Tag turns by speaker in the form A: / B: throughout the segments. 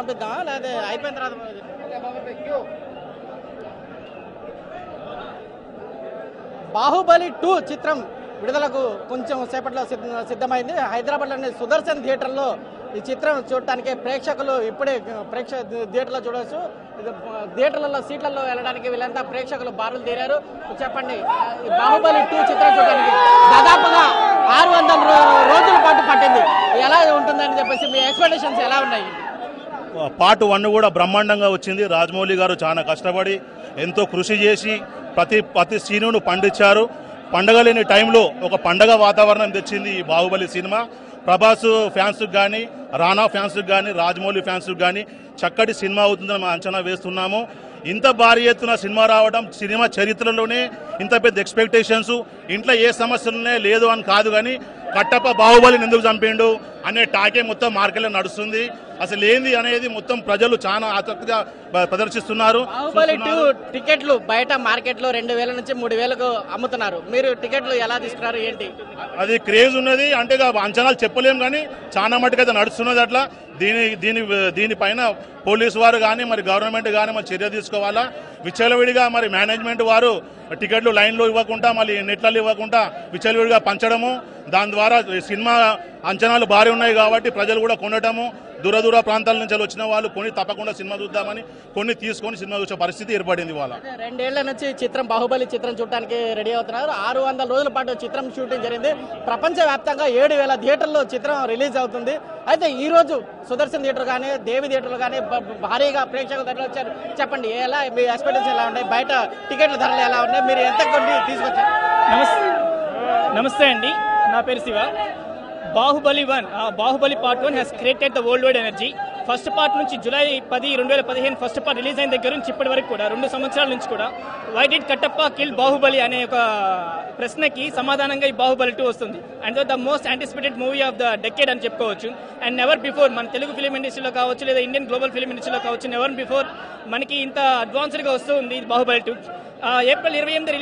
A: పంపిద్దామా లేదా అయిపోయిన తర్వాత బాహుబలి టూ చిత్రం విడుదలకు కొంచెం సేపట్లో సిద్ధ- సిద్ధమైంది హైదరాబాద్లోని సుదర్శన్ థియేటర్లో ఈ చిత్రం చూడటానికి ప్రేక్షకులు ఇప్పుడే ప్రేక్ష థియేటర్లో చూడవచ్చు ఇది థియేటర్లలో సీట్లలో వెళ్ళడానికి వీళ్ళంతా ప్రేక్షకులు బారులు తీరారు చెప్పండి ఈ బాహుబలి టూ చిత్రం చూడడానికి దాదాపుగా ఆరు వందల రో- రోజుల పాటు పట్టింది ఎలా ఉంటుందని చెప్పేసి మీ ఎక్స్పెక్టేషన్స్ ఎలా ఉన్నాయి
B: పార్ట్ వన్ కూడా బ్రహ్మాండంగా వచ్చింది రాజమౌళి గారు చాలా కష్టపడి ఎంతో కృషి చేసి ప్రతి ప్రతి సీనును పండించారు పండగ లేని టైంలో ఒక పండగ వాతావరణం తెచ్చింది ఈ బాహుబలి సినిమా ప్రభాస్ ఫ్యాన్స్కి కానీ రానా ఫ్యాన్స్కి కానీ రాజమౌళి ఫ్యాన్స్కి కానీ చక్కటి సినిమా అవుతుందని మనం అంచనా వేస్తున్నాము ఇంత భారీ ఎత్తున సినిమా రావడం సినిమా చరిత్రలోనే ఇంత పెద్ద ఎక్స్పెక్టేషన్స్ ఇంట్లో ఏ సమస్యలునే లేదు అని కాదు కానీ కట్టప్ప బాహుబలిని ఎందుకు చంపిండు అనే టాకే మొత్తం మార్కెట్లో నడుస్తుంది అసలు ఏంది అనేది మొత్తం ప్రజలు చాలా ఆసక్తిగా ప- ప్రదర్శిస్తున్నారు
A: బాహుబలి టూ
B: చూస్తున్నారు.
A: టికెట్లు బయట మార్కెట్ లో రెండు వేల నుంచి మూడు వేలకు అమ్ముతున్నారు మీరు టికెట్లు ఎలా తీసుకున్నారు ఏంటి
B: అది క్రేజ్ ఉన్నది అంటే ఇక అంచనాలు చెప్పలేం కానీ చాలా మటుకు అయితే నడుస్తున్నది అట్లా దీని దీని దీనిపైన పోలీసు వారు కానీ మరి గవర్నమెంట్ కానీ మరి చర్య తీసుకోవాలా విచ్చలవిడిగా మరి మేనేజ్మెంట్ వారు టికెట్లు లైన్లో ఇవ్వకుండా మళ్ళీ నెట్లలో ఇవ్వకుండా విచ్చలవిడిగా పంచడము దాని ద్వారా సినిమా అంచనాలు భారీ ఉన్నాయి కాబట్టి ప్రజలు కూడా కొనటము దూర దూర ప్రాంతాల నుంచి వచ్చిన వాళ్ళు కొని తప్పకుండా సినిమా చూద్దామని కొన్ని తీసుకొని సినిమా చూసే పరిస్థితి ఏర్పడింది వాళ్ళ
A: అదే రెండేళ్ల నుంచి చిత్రం బాహుబలి చిత్రం చూడటానికి రెడీ అవుతున్నారు ఆరు వందల రోజుల పాటు చిత్రం షూటింగ్ జరిగింది ప్రపంచ వ్యాప్తంగా ఏడు వేల థియేటర్లో చిత్రం రిలీజ్ అవుతుంది అయితే ఈ రోజు సుదర్శన్ థియేటర్ కానీ దేవి థియేటర్లు కానీ బ- భారీగా ప్రేక్షకుల ధరలు వచ్చారు చెప్పండి ఎలా మీ ఎక్స్పెక్టేషన్ ఎలా ఉన్నాయి బయట టికెట్ల ధరలు ఎలా ఉన్నాయి మీరు ఎంత కొన్ని తీసుకొచ్చారు
C: నమస్తే నమస్తే అండి నా పేరు Shiva Baahubali one Baahubali part one has created the world wide energy first part నుంచి జూలై పది రెండు వేల పదిహేను ఫస్ట్ పార్ట్ రిలీజ్ అయిన దగ్గర నుంచి ఇప్పటి వరకు కూడా రెండు సంవత్సరాల నుంచి కూడా why did Kattappa kill Baahubali అనే ఒక ప్రశ్నకి సమాధానంగా ఈ బాహుబలి టూ వస్తుంది and the most anticipated movie of the decade అని చెప్పుకోవచ్చు అండ్ నెవర్ బిఫోర్ మన తెలుగు ఫిలిం ఇండస్ట్రీలో కావచ్చు లేదా ఇండియన్ గ్లోబల్ ఫిలిం ఇండస్ట్రీలో కావచ్చు నెవర్ బిఫోర్ మనకి ఇంత అడ్వాన్స్డ్గా వస్తూ ఉంది ఇది బాహుబలి టూ ఏప్రిల్ ఇరవై ఎనిమిది రిలీజ్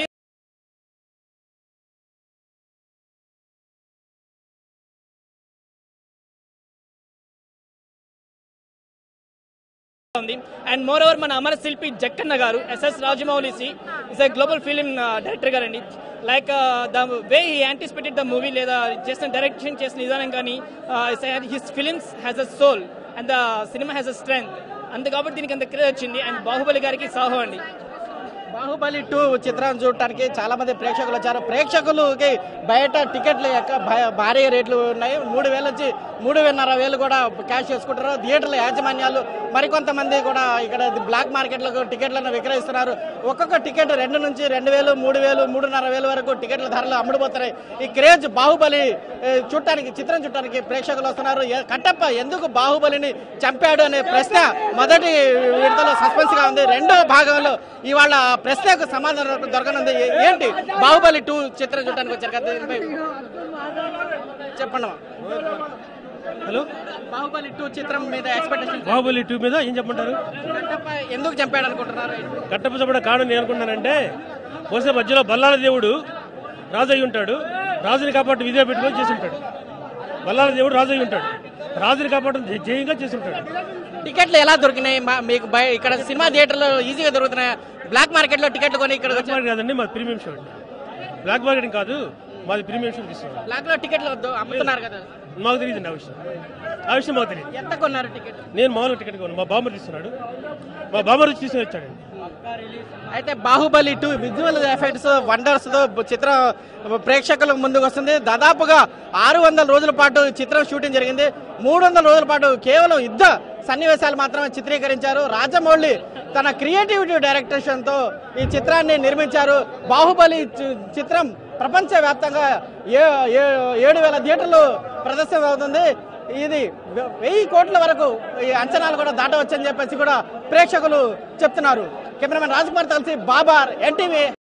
C: ఉంది అండ్ మోర్ ఓవర్ మన అమర శిల్పి జక్కన్న గారు SS Rajamouli he is a global film director గారండి like the way he anticipated the movie లేదా చేసిన డైరెక్షన్ చేసిన విధానం కానీ his films has a soul and the cinema has a strength అంత కాబట్టి దీనికి అంత క్రేజ్ వచ్చింది అండ్ బాహుబలి గారికి సాహో అండి
A: బాహుబలి టూ చిత్రం చూడటానికి చాలా మంది ప్రేక్షకులు వచ్చారు ప్రేక్షకులకి బయట టికెట్లు యొక్క భా- భారీ రేట్లు ఉన్నాయి మూడు వేల నుంచి మూడు వేలన్నర వేలు కూడా క్యాష్ చేసుకుంటారు థియేటర్ల యాజమాన్యాలు మరికొంతమంది కూడా ఇక్కడ బ్లాక్ మార్కెట్లకు టికెట్లను విక్రయిస్తున్నారు ఒక్కొక్క టికెట్ రెండు నుంచి రెండు వేలు మూడు వేలు మూడున్నర వేలు వరకు టికెట్ల ధరలు అమ్ముడుపోతున్నాయి ఈ క్రేజ్ బాహుబలి ఏ, చూడటానికి చిత్రం చూడటానికి ప్రేక్షకులు వస్తున్నారు ఏ- కట్టప్ప ఎందుకు బాహుబలిని చంపాడు అనే ప్రశ్న మొదటి విడతలో సస్పెన్స్ గా ఉంది రెండో భాగంలో ఇవాళ ఆ ప్రశ్నకు సమాధానం దొరకనుంది ఏ- ఏంటి బాహుబలి టూ చిత్రం చూడటానికి వచ్చారు కదా దీనిపై చెప్పండి అమ్మా.
D: హలో
A: బాహుబలి టూ చిత్రం మీద ఎక్స్పెక్టేషన్
D: బాహుబలి టూ మీద ఏం చెప్పమంటారు
A: కట్టప్ప ఎందుకు చంపాడు అనుకుంటున్నారు
D: కట్టప్ప చెప్పడం కారణం నేను అనుకున్నానంటే బహుశా మధ్యలో బల్లాల దేవుడు రాజు అయి ఉంటాడు రాజుని కాపాడు విజయ పెట్టుకొని చేసి ఉంటాడు బల్లాల దేవుడు రాజు అయి ఉంటాడు రాజుని కాపాడడం జ- జయంగా చేసి ఉంటాడు
A: టికెట్లు ఎలా దొరికినాయి మా- మీకు బయ ఇక్కడ సినిమా థియేటర్లో ఈజీగా దొరుకుతున్నాయి బ్లాక్ మార్కెట్ లో టికెట్లు కొని ఇక్కడ
D: బ్లాక్ మార్కెట్ కాదండి మాది ప్రీమియం షో అండి బ్లాక్ మార్కెటింగ్ కాదు మాది ప్రీమియం షో తీసుకున్నాం
A: బ్లాక్ లో టికెట్లు దొ- అమ్ముతున్నారు కదా
D: మాకు తెలియదు ఆ విషయం ఆ విషయం మాకు తెలియదు
A: ఎంత కొన్నారు టికెట్
D: నేను మామూలుగా టికెట్ కొన్నాను మా బామ్మర్ తీసుకున్నాడు మా బామ్మర్ తీసుకుని వచ్చాడండి
A: అయితే Baahubali two visual effects wonders తో చిత్రం ప్రేక్షకుల ముందుకు వస్తుంది దాదాపుగా ఆరు వందల రోజుల పాటు చిత్రం షూటింగ్ జరిగింది మూడు వందల రోజుల పాటు కేవలం యుద్ధ సన్నివేశాలు మాత్రమే చిత్రీకరించారు రాజమౌళి తన క్రియేటివిటీ డైరెక్టేషన్ తో ఈ చిత్రాన్ని నిర్మించారు బాహుబలి చి- చిత్రం ప్రపంచ వ్యాప్తంగా ఏ- ఏ- ఏడు వేల థియేటర్లు ప్రదర్శన అవుతుంది ఇది వె- వెయ్యి కోట్ల వరకు ఈ అంచనాలు కూడా దాటవచ్చని చెప్పేసి కూడా ప్రేక్షకులు చెప్తున్నారు కెమెరామెన్ రాజ్ కుమార్ కలిసి బాబార్ ఎన్టీవీ